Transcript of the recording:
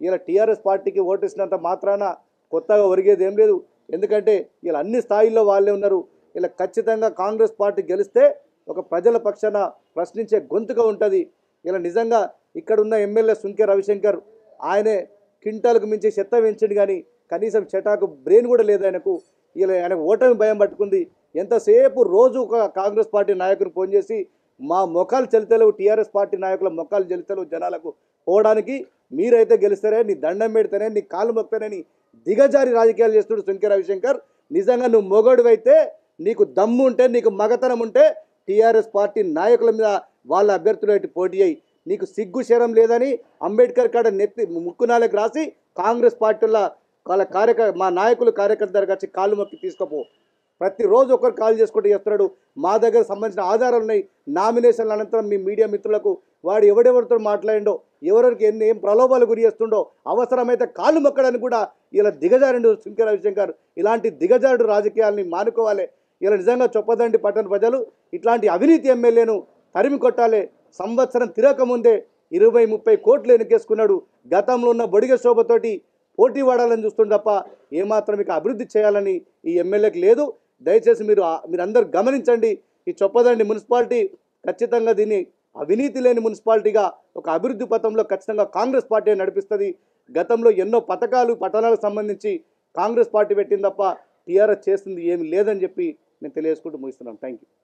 ఇలా టీఆర్ఎస్ పార్టీకి ఓటేసినంత మాత్రాన కొత్తగా ఒరిగేది ఏం లేదు ఎందుకంటే ఇలా అన్ని స్థాయిల్లో వాళ్ళే ఉన్నారు ఇలా ఖచ్చితంగా కాంగ్రెస్ పార్టీ గెలిస్తే ఒక ప్రజల పక్షాన ప్రశ్నించే గొంతుగా ఉంటుంది ఇలా నిజంగా ఇక్కడ ఉన్న ఎమ్మెల్యే సుంకే రవిశంకర్ ఆయనే క్వింటాలకు మించి చెత్త పెంచిండు కానీ కనీసం చెటాకు బ్రెయిన్ కూడా లేదు ఆయనకు ఇలా ఆయన ఓటమి భయం పట్టుకుంది ఎంతసేపు రోజు ఒక కాంగ్రెస్ పార్టీ నాయకుని ఫోన్ చేసి మా మొఖాలు చెల్లితలేవు టీఆర్ఎస్ పార్టీ నాయకుల మొఖాలు చెల్లితలేవు జనాలకు పోవడానికి మీరైతే గెలిస్తారే నీ దండం పెడితేనే నీ కాలు మొక్తేనే నీ దిగజారి రాజకీయాలు చేస్తుడు సుంకే రవిశంకర్ నిజంగా నువ్వు మొగడువైతే నీకు దమ్ము ఉంటే నీకు మగతనం ఉంటే టీఆర్ఎస్ పార్టీ నాయకుల మీద వాళ్ళ అభ్యర్థులు పోటీ అయ్యి నీకు సిగ్గు శరం లేదని అంబేద్కర్ కాడ నెత్తి ముక్కునాలకు రాసి కాంగ్రెస్ పార్టీల వాళ్ళ కార్యక మా నాయకులు కార్యకర్త దగ్గరకు వచ్చి కాళ్ళు మొక్కి తీసుకోపో ప్రతిరోజు ఒకరు కాల్ చేసుకుంటూ చేస్తున్నాడు మా దగ్గర సంబంధించిన ఆధారాలు ఉన్నాయి నామినేషన్ల అనంతరం మీ మీడియా మిత్రులకు వాడు ఎవడెవరితో మాట్లాడిండో ఎవరికి ఎన్ని ఏం ప్రలోభాలు గురి చేస్తుండో అవసరమైతే కాళ్ళు మొక్కడానికి కూడా ఇలా దిగజారిండు శంకర్ రవిశంకర్ ఇలాంటి దిగజారుడు రాజకీయాల్ని మానుకోవాలి ఇలా నిజంగా చొప్పదండి పట్టణ ప్రజలు ఇట్లాంటి అవినీతి ఎమ్మెల్యేను తరిమి కొట్టాలి సంవత్సరం తిరగకముందే ఇరవై ముప్పై కోట్లు ఎన్నికేసుకున్నాడు గతంలో ఉన్న బొడిగ శోభతోటి పోటీ పడాలని చూస్తుండు తప్ప ఏమాత్రం ఇక అభివృద్ధి చేయాలని ఈ ఎమ్మెల్యేకి లేదు దయచేసి మీరు ఆ- మీరందరూ గమనించండి ఈ చొప్పదండి మున్సిపాలిటీ ఖచ్చితంగా దీన్ని అవినీతి లేని మున్సిపాలిటీగా ఒక అభివృద్ధి పథంలో ఖచ్చితంగా కాంగ్రెస్ పార్టీ నడిపిస్తుంది గతంలో ఎన్నో పథకాలు పట్టణాలకు సంబంధించి కాంగ్రెస్ పార్టీ పెట్టింది తప్ప టీఆర్ఎస్ చేస్తుంది ఏమి లేదని చెప్పి నేను తెలియజేసుకుంటూ ముగిస్తున్నాను థ్యాంక్ యూ